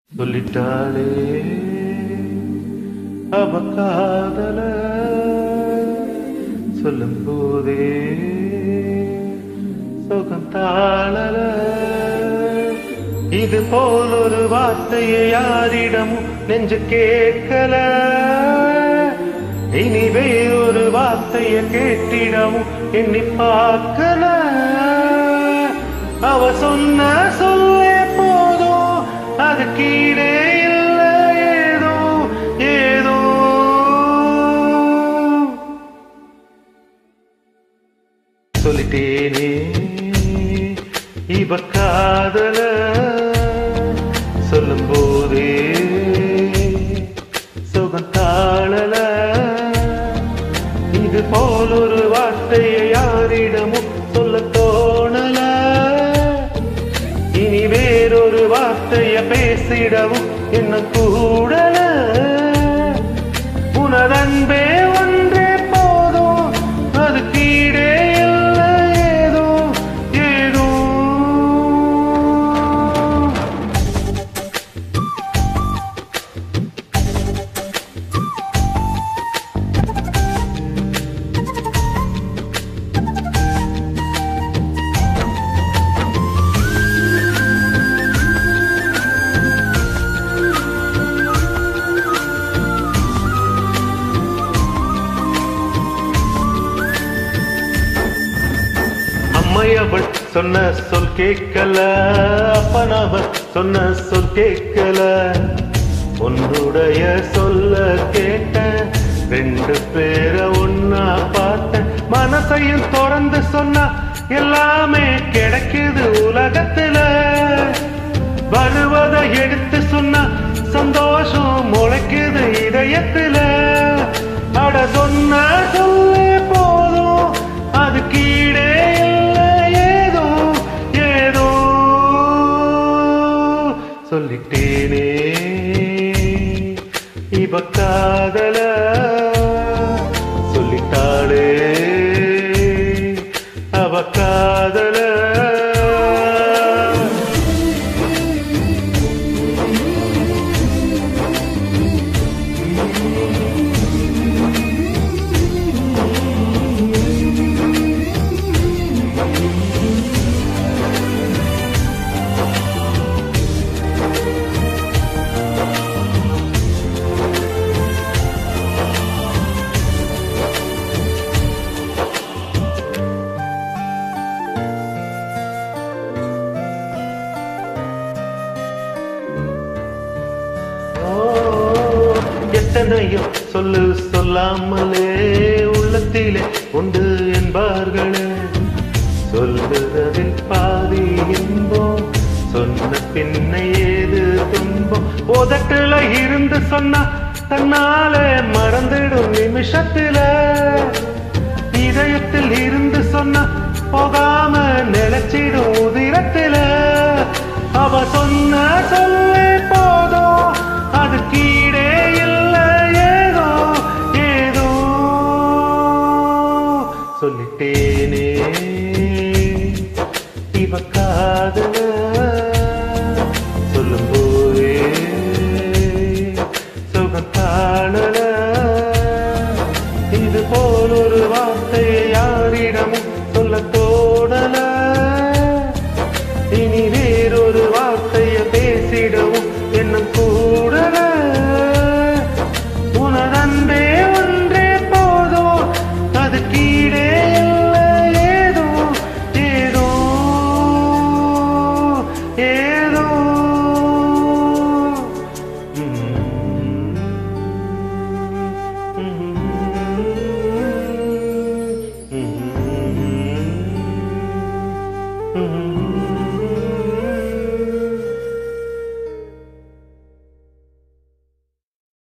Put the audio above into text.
சொல்லிட்டாளே அவ காதல சொல்லும் போதே சுகம் தாழல இது போல் ஒரு வார்த்தையை யாரிடமும் நெஞ்சு கேட்கல இனி வேறொரு வார்த்தையை கேட்டிடமும் எண்ணி பார்க்கல அவ சொன்ன சொல்லே போதும் அது கீழே இல்ல ஏதோ ஏதோ சொல்லிட்டேனே இவ காதல சொல்லும் போதே சுகம் தாழல இது போல் ஒரு வார்த்தையை யாரிடமும் சொல்ல தோணல இனி வேறொரு வார்த்தைய பேசிடவும் என்ன கூடல உனதன்பே ஒன்றே போதும் அது கீழே இல்ல ஏதோ ஏதோ அம்மையவள் சொன்ன சொல் கேட்கல அப்பனவள் சொன்ன சொல் கேட்கல உன்னுடைய சொல்ல கேட்ட ரெண்டு பேரை ஒன்னா பார்த்த மனசையும் திறந்து சொன்னா எல்லாமே கிடைக்குது உலகத்துல வருவதை எடுத்து சொன்னா சந்தோஷம் முளைக்குது இதயத்துல அட சொன்ன சொல்லே போதும் அது கீழே இல்ல ஏதோ ஏதோ சொல்லிட்டேனே இவ காதல சொல்லிட்டாளே அவ காதல ஓ, எத்தனையோ சொல்லு சொல்லாமலே உள்ளத்திலே உண்டு என்பார்களே சொல்லுறதில் பாதி இன்பம் சொன்ன பின்ன ஏது துன்பம் உதட்டுல இருந்து சொன்னா தன்னால மறந்துடும் நிமிஷத்துல இதயத்தில் இருந்து சொன்னா போகாம நிலைச்சிடும் உதிரத்துல அவ சொன்ன சொல்லே போதும் அது கீழே இல்ல ஏதோ ஏதோ சொல்லிட்டேனே இவ காதல சொல்லும் போதே சுகம் காணல இது போல் ஒரு வார்த்தையை யாரிடமும் சொல்ல தோணல இனி வேறொரு வார்த்தையை பேசிடவும் என்ன கூடல உனதன்பே ஒன்றே போதும் அது கீழே இல்ல ஏதோ ஏதோ ஏதோ Mm-hmm.